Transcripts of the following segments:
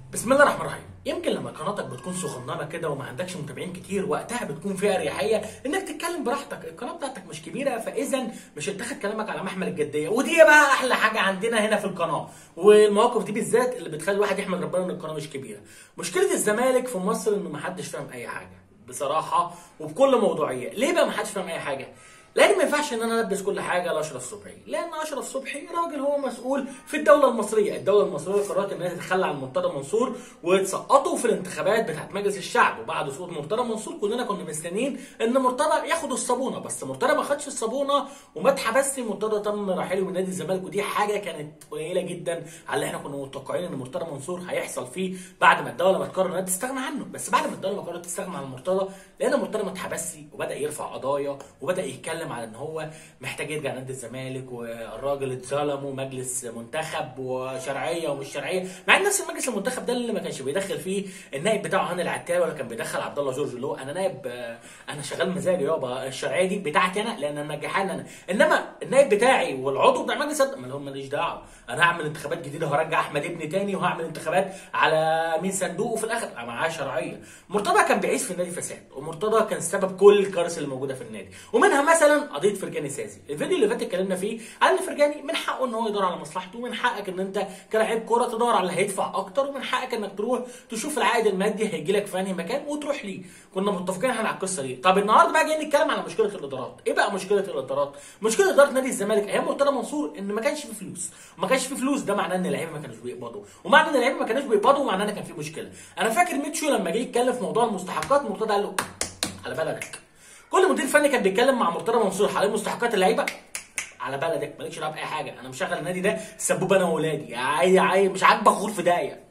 بسم الله الرحمن الرحيم يمكن لما قناتك بتكون صغننه كده وما عندكش متابعين كتير وقتها بتكون فيها اريحيه انك تتكلم براحتك القناه بتاعتك مش كبيره فاذا مش هتاخد كلامك على محمل الجديه ودي بقى احلى حاجه عندنا هنا في القناه والمواقف دي بالذات اللي بتخلي الواحد يحمد ربنا ان القناه مش كبيره مشكله الزمالك في مصر انه ما حدش فاهم اي حاجه بصراحه وبكل موضوعيه ليه بقى ما حدش فاهم اي حاجه لان ما ينفعش ان انا البس كل حاجه لاشرف صبحي لان اشرف صبحي راجل هو مسؤول في الدوله المصريه الدوله المصريه قررت انها تتخلى عن مرتضى منصور وتسقطه في الانتخابات بتاعت مجلس الشعب وبعد سقوط مرتضى منصور كلنا كنا مستنيين ان مرتضى ياخد الصابونه بس مرتضى ما خدش الصابونه وما اتحبسش مرتضى تم رحيله من نادي الزمالك ودي حاجه كانت قليله جدا على اللي احنا كنا متوقعين ان مرتضى منصور هيحصل فيه بعد ما الدوله ما تقرر انها تستغنى عنه بس بعد ما الدوله ما قررت تستغنى عن مرتضى لان مرتضى ما اتحبسش وبدا يرفع قضايا وبدا يتكلم على ان هو محتاج يرجع نادي الزمالك والراجل اتظلم ومجلس منتخب وشرعيه ومش شرعيه مع ان نفس المجلس المنتخب ده اللي ما كانش بيدخل فيه النائب بتاعه هاني العتاوي ولا كان بيدخل عبد الله جورج اللي هو انا نائب آه، انا شغال مزاجي يابا الشرعيه دي بتاعتي انا لان انا نجحان انا انما النائب بتاعي والعضو بتاع مجلس الد- ما لهم ماليش دعوه انا هعمل انتخابات جديده وهرجع احمد ابني تاني وهعمل انتخابات على مين صندوق وفي الاخر معاه شرعيه مرتضى كان بيعيش في النادي فساد ومرتضى كان سبب كل الكوارث اللي موجوده في النادي ومنها مثلا قضيه فرجاني سازي الفيديو اللي فات اتكلمنا فيه على ان فرجاني من حقه ان هو يدور على مصلحته ومن حقك ان انت كلاعب كوره تدور على اللي هيدفع اكتر ومن حقك انك تروح تشوف العائد المادي هيجي لك في انهي مكان وتروح ليه كنا متفقين احنا على القصه دي طب النهارده بقى جايين نتكلم على مشكله الادارات ايه بقى مشكله الادارات مشكله اداره نادي الزمالك ايام مرتضى منصور ان ما كانش في فلوس وما كانش في فلوس ده معناه ان اللعيبه ما كانوش بيقبضوا ومعنى ان اللعيبه ما كانوش بيقبضوا معناه ان كان في مشكله انا فاكر ميتشو لما جه يتكلم في موضوع المستحقات مرتضى قال له على بلدك كل مدير فني كان بيتكلم مع مرتضى منصور حوالين مستحقات اللعيبه على بلدك مالكش دعوه باي حاجه انا مشغل النادي ده سبوب انا واولادي عاي عاي مش عاجبك غور في دايه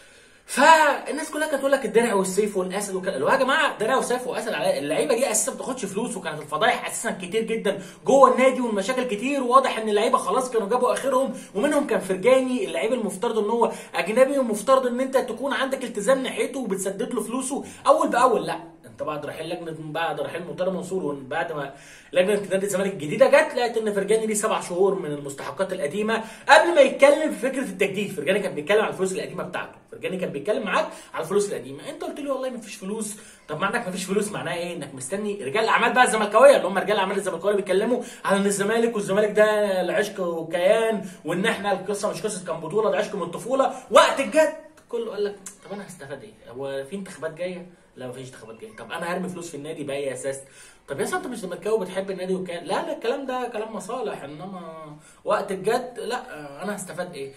فالناس كلها كانت تقول لك الدرع والسيف والاسد وكده اللي هو يا جماعه درع وسيف واسد على اللعيبه دي اساسا ما بتاخدش فلوس وكانت الفضايح اساسا كتير جدا جوه النادي والمشاكل كتير وواضح ان اللعيبه خلاص كانوا جابوا اخرهم ومنهم كان فرجاني اللعيب المفترض ان هو اجنبي ومفترض ان انت تكون عندك التزام ناحيته وبتسدد له فلوسه اول باول لا انت بعد رحيل لجنه بعد رحيل مرتضى منصور وبعد ما لجنه نادي الزمالك الجديده جت لقيت ان فرجاني ليه سبع شهور من المستحقات القديمه قبل ما يتكلم في فكره التجديد فرجاني كان بيتكلم على الفلوس القديمه بتاعته فرجاني كان بيتكلم معاك على الفلوس القديمه انت قلت لي والله ما فيش فلوس طب ما عندك ما فيش فلوس معناها ايه انك مستني رجال الاعمال بقى الزملكاويه اللي هم رجال الاعمال الزملكاويه بيتكلموا على ان الزمالك والزمالك ده العشق وكيان وان احنا القصه مش قصه كان بطوله ده عشق من الطفوله وقت الجد كله قال لك طب انا هستفاد ايه؟ هو في انتخابات جايه؟ لا مفيش انتخابات جايه، طب انا هرمي فلوس في النادي باي اساس؟ طب يا اسطى انت مش زملكاوي بتحب النادي وكان لا لا الكلام ده كلام مصالح انما وقت الجد لا انا هستفاد ايه؟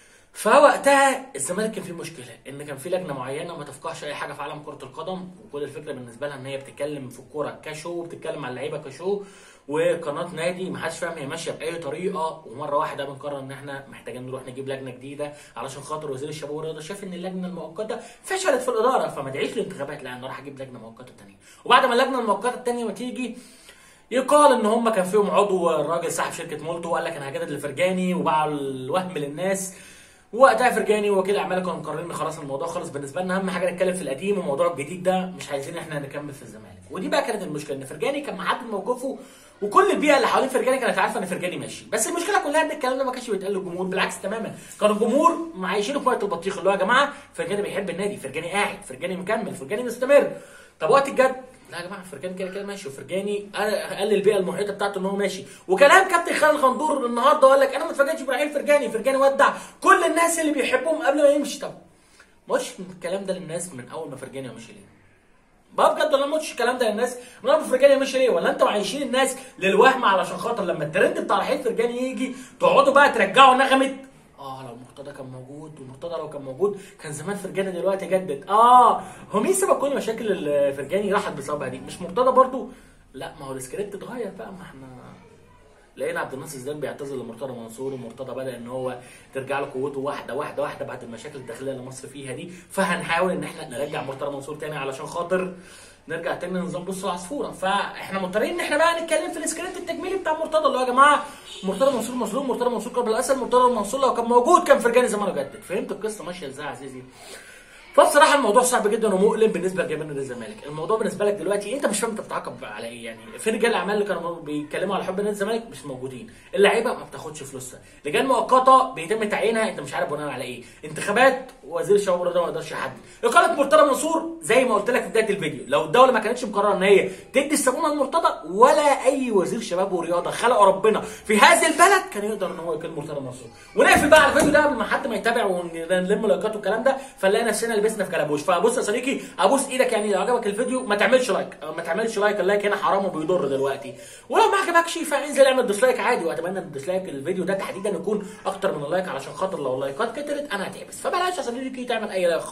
فوقتها الزمالك كان فيه مشكله ان كان في لجنه معينه ما تفقهش اي حاجه في عالم كره القدم وكل الفكره بالنسبه لها ان هي بتتكلم في الكوره كشو وبتتكلم على اللعيبه كشو وقناه نادي ما حدش فاهم هي ماشيه باي طريقه ومره واحده بنقرر ان احنا محتاجين نروح نجيب لجنه جديده علشان خاطر وزير الشباب والرياضه شاف ان اللجنه المؤقته فشلت في الاداره فما دعيش الانتخابات لا انا راح اجيب لجنه مؤقته ثانيه وبعد ما اللجنه المؤقته الثانيه ما تيجي يقال ان هم كان فيهم عضو الراجل صاحب شركه مولتو وقال لك انا هجدد لفرجاني وباع الوهم للناس وقتها فرجاني ووكيل اعماله كانوا مقررين ان خلاص الموضوع خلص بالنسبه لنا اهم حاجه نتكلم في القديم والموضوع الجديد ده مش عايزين احنا نكمل في الزمالك ودي بقى كانت المشكله ان فرجاني كان محدد موقفه وكل البيئه اللي حوالين فرجاني كانت عارفه ان فرجاني ماشي بس المشكله كلها ان الكلام ده ما كانش بيتقال للجمهور بالعكس تماما كان الجمهور معيشينه في وقت البطيخ اللي هو يا جماعه فرجاني بيحب النادي فرجاني قاعد فرجاني مكمل فرجاني مستمر طب وقت الجد لا يا جماعه فرجاني كده كده ماشي وفرجاني قال البيئه المحيطه بتاعته ان هو ماشي وكلام كابتن خالد الغندور النهارده قال لك انا ما اتفاجئتش برحيل فرجاني فرجاني ودع كل الناس اللي بيحبهم قبل ما يمشي طب ما قلتش الكلام ده للناس من اول ما فرجاني مشي ليه بقى بجد ولا ما قلتش الكلام ده للناس من اول ما فرجاني مشي ليه ولا انتوا عايشين الناس للوهم علشان خاطر لما الترند بتاع رحيل فرجاني يجي تقعدوا بقى ترجعوا نغمه اه لو مرتضى كان موجود ومرتضى لو كان موجود كان زمان فرجاني دلوقتي جدد اه هو مين سبب كل مشاكل ال- فرجاني راحت بسببها دي مش مرتضى برضو لا ما هو السكريبت اتغير بقى ما احنا لقينا عبد الناصر زيدان بيعتذر لمرتضى منصور ومرتضى بدا ان هو ترجع له قوته واحده واحده واحده بعد المشاكل الداخليه اللي مصر فيها دي فهنحاول ان احنا نرجع مرتضى منصور تاني علشان خاطر نرجع تاني لنظام بص العصفوره فاحنا مضطرين ان احنا بقى نتكلم في السكريبت التجميلي بتاع مرتضى اللي هو يا جماعه مرتضى منصور مظلوم مرتضى منصور قبل الاسد مرتضى منصور لو كان موجود كان فرجاني زمانه جدد فهمت القصه ماشيه ازاي يا عزيزي فبصراحه الموضوع صعب جدا ومؤلم بالنسبه لجماهير نادي الزمالك، الموضوع بالنسبه لك دلوقتي انت مش فاهم انت بتعاقب على ايه يعني، في رجال الاعمال اللي كانوا بيتكلموا على حب نادي الزمالك مش موجودين، اللعيبه ما بتاخدش فلوسها، لجان مؤقته بيتم تعيينها انت مش عارف بناء على ايه، انتخابات وزير الشباب والرياضه ما يقدرش يحدد، اقاله مرتضى منصور زي ما قلت لك في بدايه الفيديو، لو الدوله ما كانتش مقرره ان هي تدي الصابونه لمرتضى ولا اي وزير شباب ورياضه خلقه ربنا في هذه البلد كان يقدر ان هو يكلم مرتضى منصور، ونقفل بقى على الفيديو ده قبل ما حد ما يتابع ونلم لايكات والكلام ده فنلاقي نفسنا لبسنا في كلبوش فبص يا صديقي ابوس ايدك يعني لو عجبك الفيديو ما تعملش لايك ما تعملش لايك اللايك هنا حرام وبيضر دلوقتي ولو ما عجبكش فانزل اعمل ديسلايك عادي واتمنى ان الديسلايك الفيديو ده تحديدا يكون اكتر من اللايك علشان خاطر لو اللايكات كترت انا هتعبس فبلاش يا صديقي تعمل اي لايك